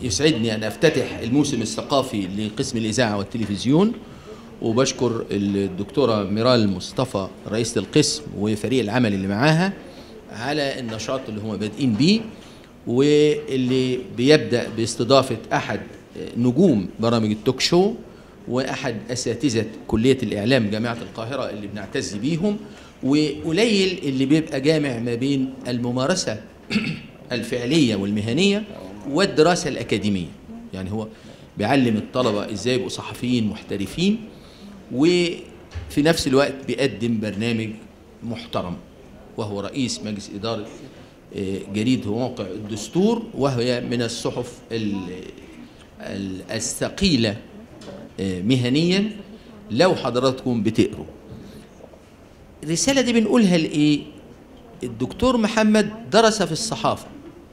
يسعدني أن أفتتح الموسم الثقافي لقسم الإذاعة والتلفزيون وبشكر الدكتورة ميرال مصطفى رئيسة القسم وفريق العمل اللي معاها على النشاط اللي هم بادئين بيه واللي بيبدأ باستضافة أحد نجوم برامج التوك شو وأحد أساتذة كلية الإعلام جامعة القاهرة اللي بنعتز بيهم وقليل اللي بيبقى جامع ما بين الممارسة الفعلية والمهنية والدراسة الأكاديمية يعني هو بيعلم الطلبة إزاي يبقوا صحفيين محترفين وفي نفس الوقت بيقدم برنامج محترم وهو رئيس مجلس إدارة آه، جريد موقع الدستور وهي من الصحف ال- ال- الثقيلة آه، مهنيا لو حضراتكم بتقروا الرسالة دي بنقولها لإيه؟ الدكتور محمد درس في الصحافة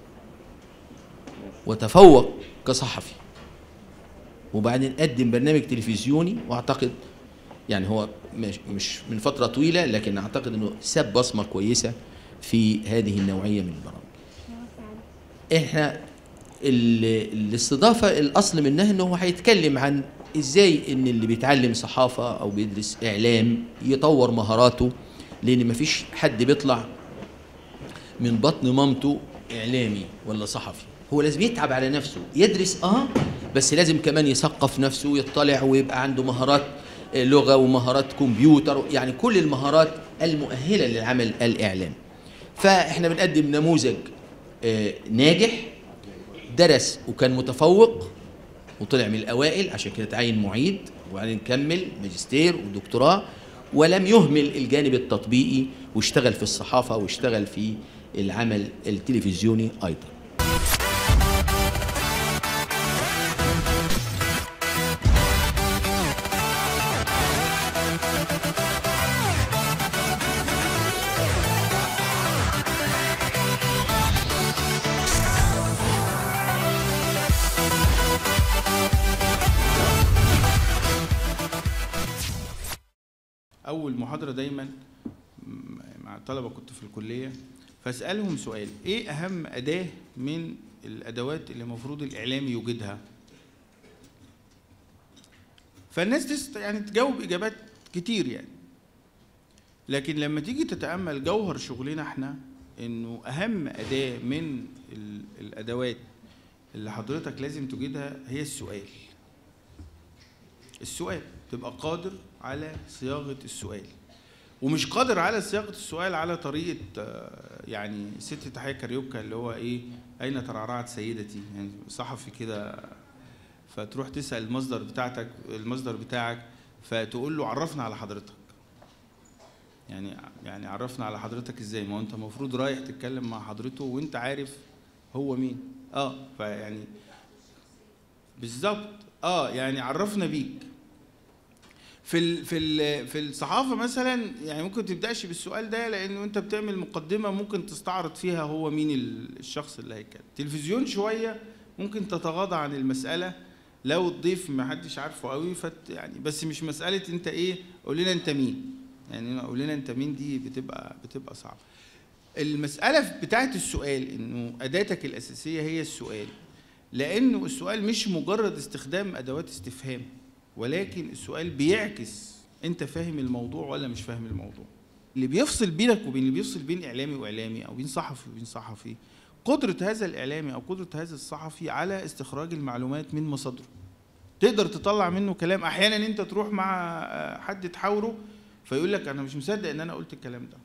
وتفوق كصحفي وبعدين قدم برنامج تلفزيوني واعتقد يعني هو مش, مش من فترة طويلة لكن اعتقد انه ساب بصمة كويسة في هذه النوعية من البرامج. احنا ال- الاستضافة الاصل منها انه هو هيتكلم عن ازاي ان اللي بيتعلم صحافة او بيدرس اعلام يطور مهاراته لان مفيش حد بيطلع من بطن مامته اعلامي ولا صحفي هو لازم يتعب على نفسه يدرس اه بس لازم كمان يثقف نفسه ويطلع ويبقى عنده مهارات آه، لغه ومهارات كمبيوتر يعني كل المهارات المؤهله للعمل الاعلامي فاحنا بنقدم نموذج آه، ناجح درس وكان متفوق وطلع من الاوائل عشان كده تعين معيد وبعدين كمل ماجستير ودكتوراه ولم يهمل الجانب التطبيقي واشتغل في الصحافه واشتغل في العمل التلفزيوني ايضا اول محاضره دايما م- مع الطلبه كنت في الكليه فاسالهم سؤال ايه اهم اداه من الادوات اللي المفروض الاعلامي يوجدها فالناس تست يعني تجاوب اجابات كتير يعني لكن لما تيجي تتامل جوهر شغلنا احنا انه اهم اداه من ال- الادوات اللي حضرتك لازم توجدها هي السؤال السؤال تبقى قادر على صياغه السؤال ومش قادر على صياغه السؤال على طريقه آه، يعني ست تحية كاريوكا اللي هو ايه اين ترعرعت سيدتي يعني صحفي كده فتروح تسال المصدر بتاعتك المصدر بتاعك فتقول له عرفنا على حضرتك يعني يعني عرفنا على حضرتك ازاي ما هو انت المفروض رايح تتكلم مع حضرته وانت عارف هو مين اه فيعني بالظبط اه يعني عرفنا بيك في ال في ال في الصحافه مثلا يعني ممكن تبداش بالسؤال ده لانه انت بتعمل مقدمه ممكن تستعرض فيها هو مين ال- الشخص اللي هيتكلم تلفزيون شويه ممكن تتغاضى عن المساله لو الضيف ما حدش عارفه قوي فت يعني بس مش مساله انت ايه قول لنا انت مين يعني قول لنا انت مين دي بتبقى بتبقى صعبه المساله بتاعت السؤال انه اداتك الاساسيه هي السؤال لانه السؤال مش مجرد استخدام ادوات استفهام ولكن السؤال بيعكس انت فاهم الموضوع ولا مش فاهم الموضوع اللي بيفصل بينك وبين اللي بيفصل بين اعلامي واعلامي او بين صحفي وبين صحفي قدرة هذا الاعلامي او قدرة هذا الصحفي على استخراج المعلومات من مصادره تقدر تطلع منه كلام احيانا انت تروح مع آه، حد تحاوره فيقول لك انا مش مصدق ان انا قلت الكلام ده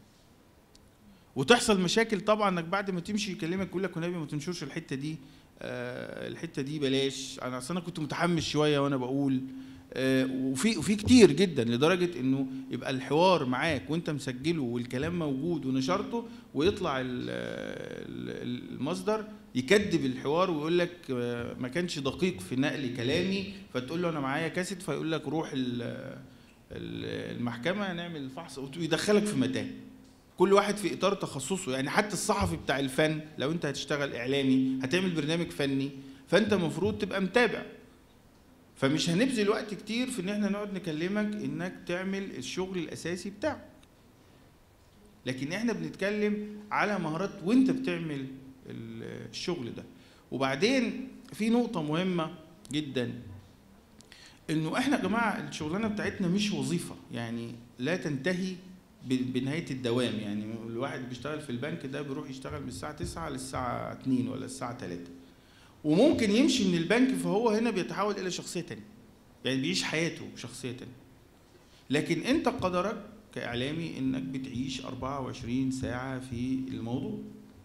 وتحصل مشاكل طبعا انك بعد ما تمشي يكلمك يقول لك والنبي ما تنشرش الحته دي آه، الحته دي بلاش انا اصل انا كنت متحمس شويه وانا بقول آه، وفي وفي كتير جدا لدرجه انه يبقى الحوار معاك وانت مسجله والكلام موجود ونشرته ويطلع ال- ال- المصدر يكذب الحوار ويقول لك آه، ما كانش دقيق في نقل كلامي فتقول له انا معايا كاسيت فيقول لك روح ال- ال- المحكمه نعمل الفحص ويدخلك في متاهه كل واحد في اطار تخصصه يعني حتى الصحفي بتاع الفن لو انت هتشتغل اعلامي هتعمل برنامج فني فانت المفروض تبقى متابع فمش هنبذل وقت كتير في ان احنا نقعد نكلمك انك تعمل الشغل الاساسي بتاعك لكن احنا بنتكلم على مهارات وانت بتعمل ال- الشغل ده وبعدين في نقطه مهمه جدا انه احنا يا جماعه الشغلانه بتاعتنا مش وظيفه يعني لا تنتهي ب- بنهايه الدوام يعني الواحد بيشتغل في البنك ده بيروح يشتغل من الساعه 9 للساعه 2 ولا الساعه 3 وممكن يمشي من البنك فهو هنا بيتحول الى شخصيه تانية يعني بيعيش حياته بشخصيه تانية لكن انت قدرك كاعلامي انك بتعيش 24 ساعه في الموضوع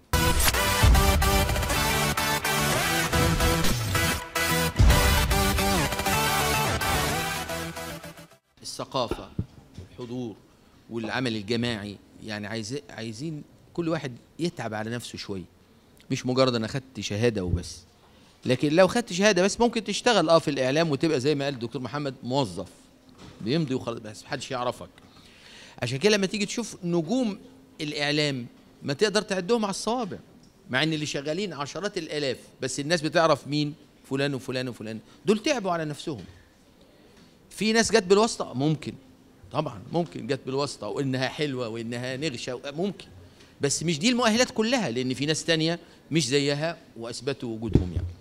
الثقافة الحضور والعمل الجماعي يعني عايز عايزين كل واحد يتعب على نفسه شوية مش مجرد انا خدت شهادة وبس لكن لو خدت شهادة بس ممكن تشتغل اه في الإعلام وتبقى زي ما قال الدكتور محمد موظف بيمضي وخلاص بس محدش يعرفك عشان كده لما تيجي تشوف نجوم الإعلام ما تقدر تعدهم على الصوابع مع ان اللي شغالين عشرات الآلاف بس الناس بتعرف مين فلان وفلان وفلان دول تعبوا على نفسهم في ناس جت بالواسطه ممكن طبعا ممكن جت بالواسطه وانها حلوه وانها نغشه ممكن بس مش دي المؤهلات كلها لان في ناس تانية مش زيها واثبتوا وجودهم يعني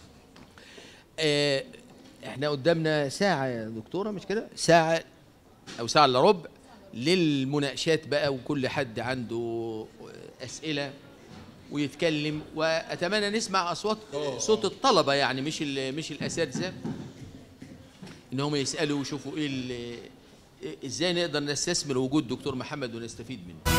آه احنا قدامنا ساعه يا دكتوره مش كده ساعه او ساعه الا ربع للمناقشات بقى وكل حد عنده اسئله ويتكلم واتمنى نسمع اصوات صوت الطلبه يعني مش ال- مش الاساتذه ان هم يسالوا ويشوفوا ايه ال- إيه- ازاي نقدر نستثمر وجود دكتور محمد ونستفيد منه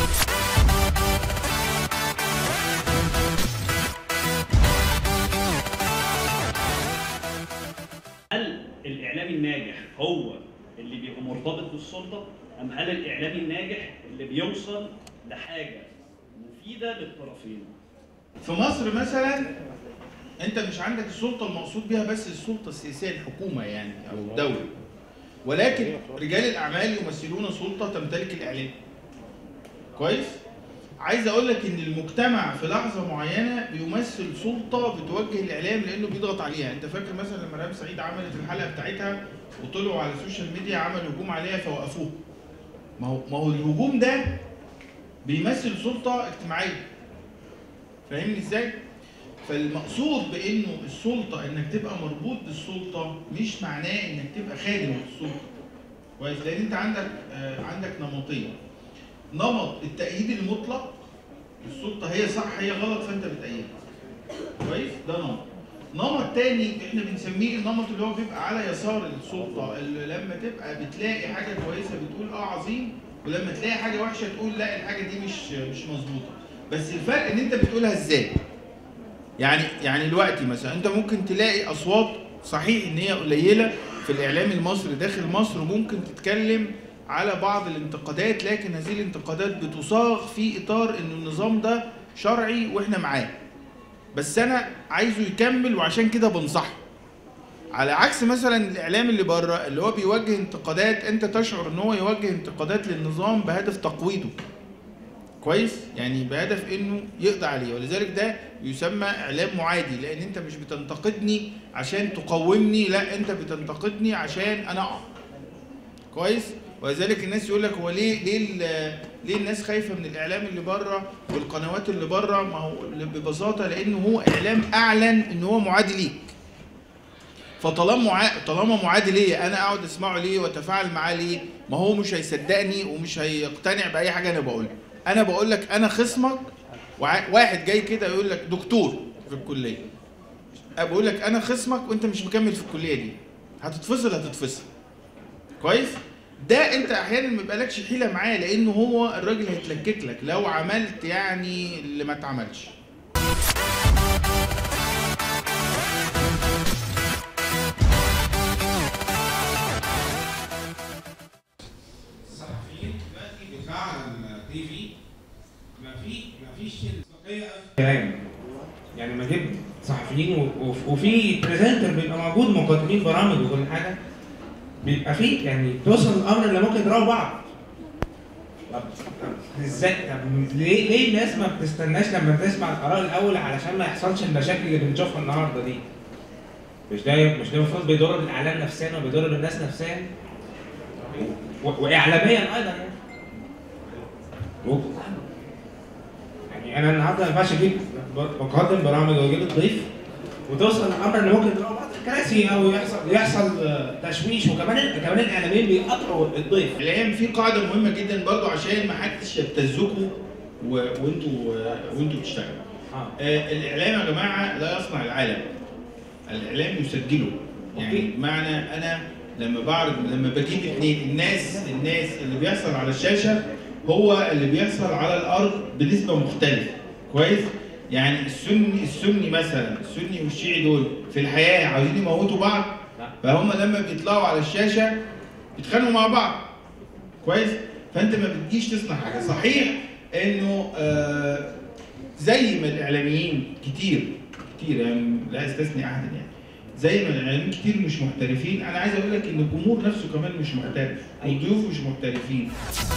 هل الاعلامي الناجح هو اللي بيبقى مرتبط بالسلطه ام هل الاعلامي الناجح اللي بيوصل لحاجه مفيده للطرفين في مصر مثلا انت مش عندك السلطه المقصود بها بس السلطه السياسيه الحكومه يعني او الدوله ولكن رجال الاعمال يمثلون سلطه تمتلك الاعلام كويس عايز اقول لك ان المجتمع في لحظه معينه بيمثل سلطه بتوجه الاعلام لانه بيضغط عليها انت فاكر مثلا لما رام سعيد عملت الحلقه بتاعتها وطلعوا على السوشيال ميديا عملوا هجوم عليها فوقفوه ما هو ما هو الهجوم ده بيمثل سلطه اجتماعيه فاهمني ازاي؟ فالمقصود بانه السلطه انك تبقى مربوط بالسلطه مش معناه انك تبقى خادم السلطه. كويس؟ لان انت عندك آه عندك نمطين. نمط التأييد المطلق السلطه هي صح هي غلط فانت بتأيدها. كويس؟ ده نمط. نمط تاني احنا بنسميه النمط اللي هو بيبقى على يسار السلطه اللي لما تبقى بتلاقي حاجه كويسه بتقول اه عظيم ولما تلاقي حاجه وحشه تقول لا الحاجه دي مش مش مظبوطه. بس الفرق ان انت بتقولها ازاي؟ يعني يعني دلوقتي مثلا انت ممكن تلاقي اصوات صحيح ان هي قليله في الاعلام المصري داخل مصر ممكن تتكلم على بعض الانتقادات لكن هذه الانتقادات بتصاغ في اطار ان النظام ده شرعي واحنا معاه بس انا عايزه يكمل وعشان كده بنصحه على عكس مثلا الاعلام اللي بره اللي هو بيوجه انتقادات انت تشعر ان هو يوجه انتقادات للنظام بهدف تقويضه كويس يعني بهدف انه يقضي عليه ولذلك ده يسمى اعلام معادي لان انت مش بتنتقدني عشان تقومني لا انت بتنتقدني عشان انا اقع كويس ولذلك الناس يقول لك هو ليه ليه ال- ليه الناس خايفه من الاعلام اللي بره والقنوات اللي بره ما هو ببساطه لانه هو اعلام اعلن ان هو معادي ليك فطالما معا... طالما معادي ليا انا اقعد اسمعه ليه واتفاعل معاه ليه ما هو مش هيصدقني ومش هيقتنع باي حاجه انا بقولها انا بقول لك انا خصمك وع- واحد جاي كده يقول لك دكتور في الكليه بقول لك انا خصمك وانت مش مكمل في الكليه دي هتتفصل هتتفصل كويس ده انت احيانا ما يبقالكش حيله معاه لانه هو الراجل هيتلكك لك لو عملت يعني اللي ما اتعملش الصحفيين دلوقتي بيطلعوا على التي في ما في ما فيش مصداقيه كلام يعني ما جبت صحفيين و- وف- وفي بريزنتر بيبقى موجود مقدمين برامج وكل حاجه بيبقى في يعني توصل الامر اللي ممكن يضربوا بعض طب طب ازاي طب ليه ليه الناس ما بتستناش لما تسمع الاراء الاول علشان ما يحصلش المشاكل اللي بنشوفها النهارده دي مش ده مش ده المفروض بيضر بالاعلام نفسيا وبيضر بالناس نفسيا و- واعلاميا ايضا يعني و- يعني انا النهارده ما ينفعش اجيب ب- بقدم برامج واجيب الضيف وتوصل لامر ان ممكن تلاقوا بعض الكراسي او يحصل يحصل آه، تشويش وكمان كمان الاعلاميين بيقطعوا الضيف الايام في قاعده مهمه جدا برضو عشان ما حدش يبتزكوا و- وانتوا وانتوا بتشتغلوا اه آه، الاعلام يا جماعه لا يصنع العالم الاعلام يسجله يعني أوكي. معنى انا لما بعرض لما بجيب اثنين الناس الناس اللي بيحصل على الشاشه هو اللي بيحصل على الارض بنسبه مختلفه كويس يعني السني السني مثلا السني والشيعي دول في الحياه عاوزين يموتوا بعض لا. فهم لما بيطلعوا على الشاشه بيتخانقوا مع بعض كويس فانت ما بتجيش تصنع حاجه صحيح انه آه زي ما الاعلاميين كتير كتير يعني لا استثني احدا يعني زي ما الاعلاميين كتير مش محترفين انا عايز اقول لك ان الجمهور نفسه كمان مش محترف والضيوف مش محترفين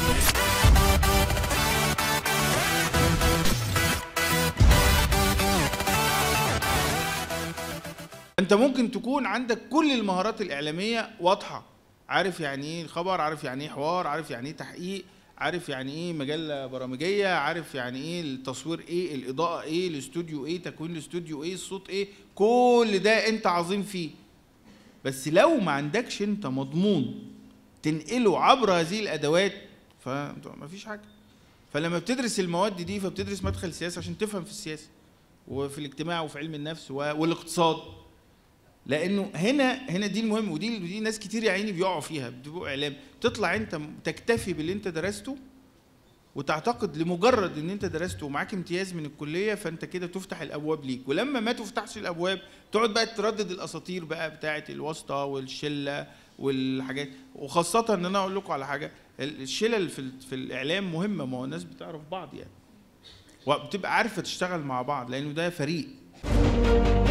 انت ممكن تكون عندك كل المهارات الاعلاميه واضحه عارف يعني ايه الخبر عارف يعني ايه حوار عارف يعني ايه تحقيق عارف يعني ايه مجله برامجيه عارف يعني ايه التصوير ايه الاضاءه ايه الاستوديو ايه تكوين الاستوديو ايه الصوت ايه كل ده انت عظيم فيه بس لو ما عندكش انت مضمون تنقله عبر هذه الادوات فمفيش حاجه فلما بتدرس المواد دي فبتدرس مدخل السياسه عشان تفهم في السياسه وفي الاجتماع وفي علم النفس و- والاقتصاد لانه هنا هنا دي المهم ودي دي ناس كتير يا عيني بيقعوا فيها بتبقوا اعلام تطلع انت م- تكتفي باللي انت درسته وتعتقد لمجرد ان انت درسته ومعاك امتياز من الكليه فانت كده تفتح الابواب ليك ولما ما تفتحش الابواب تقعد بقى تردد الاساطير بقى بتاعه الواسطه والشله والحاجات وخاصه ان انا اقول لكم على حاجه ال- الشلل في ال- في الاعلام مهمه ما هو الناس بتعرف بعض يعني وبتبقى عارفه تشتغل مع بعض لانه ده فريق